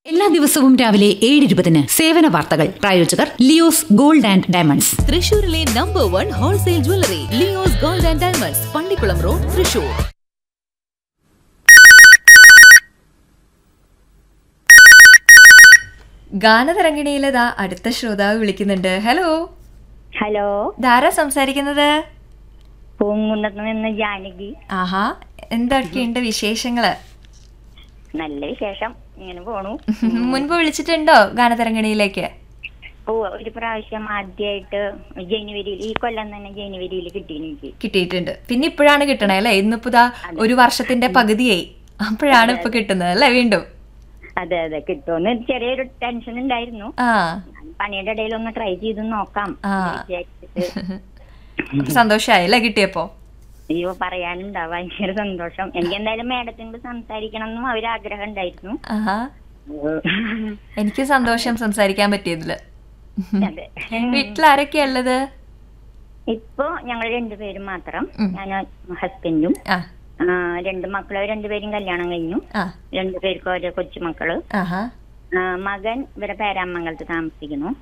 എല്ലാ ദിവസവും രാവിലെ ഏഴ് ഇരുപതിന് സേവന വാർത്തകൾ പ്രായോജകർ ലിയോസ് ഗോൾഡ് ആൻഡ് ഡയമണ്ട്സ് തൃശൂരിലെ number one wholesale jewellery Leo's gold and diamonds Pallikulam road Thrissur ഗാനതരംഗിണിയിലതാ അടുത്ത ശ്രോതാവ് വിളിക്കുന്നുണ്ട് ഹലോ ഹലോ ധാരാ സംസാരിക്കുന്നത് പൂങ്കുന്നത്ത് നിന്ന് ജാനകി ആഹാ എന്തൊക്കെയുണ്ട് വിശേഷങ്ങള് നല്ല വിശേഷം ഇങ്ങനെ പോണു മുൻപ് വിളിച്ചിട്ടുണ്ടോ ഗാനതരംഗിണിയിലേക്ക് ഓ ഒരു പ്രാവശ്യം ആദ്യമായിട്ട് ജനുവരിയിൽ ഈ കൊല്ലം തന്നെ ജനുവരിയിൽ കിട്ടി എനിക്ക് കിട്ടിയിട്ടുണ്ട് പിന്നെ ഇപ്പോഴാണ് കിട്ടണേ അല്ലേ ഇന്നിപ്പോ ഇതാ ഒരു വർഷത്തിന്റെ പകുതിയായി അപ്പോഴാണ് ഇപ്പൊ കിട്ടുന്നത് അല്ലേ വീണ്ടും അതെ അതെ കിട്ടുമെന്ന് ചെറിയൊരു ടെൻഷൻ ഉണ്ടായിരുന്നു ആ പണിയുടെ ഇടയിൽ ഒന്ന് ട്രൈ ചെയ്ത് നോക്കാം ആ. വിചാരിച്ചിട്ട് സന്തോഷായി അല്ലേ കിട്ടിയപ്പോ അയ്യോ പറയാനുണ്ടാ ഭയങ്കര സന്തോഷം എനിക്ക് എന്തായാലും മേഡത്തിനോട് സംസാരിക്കണം എന്നും അവരാഗ്രഹം ഉണ്ടായിരുന്നു ആഹാ എനിക്ക് സന്തോഷം സംസാരിക്കാൻ പറ്റിയതില് അതെ വീട്ടിലാരൊക്കെയാ ഉള്ളത് ഇപ്പൊ ഞങ്ങൾ രണ്ടുപേരും മാത്രം ഉം. ഞാൻ ഹസ്ബൻഡും ആ ആ, രണ്ട് മക്കള് രണ്ടുപേരും കല്യാണം കഴിഞ്ഞു ആ രണ്ടുപേർക്കും ഓരോ കൊച്ചുമക്കള് ആഹാ ആ, മകൻ ഇവിടെ പേരാമംഗലത്ത് താമസിക്കുന്നു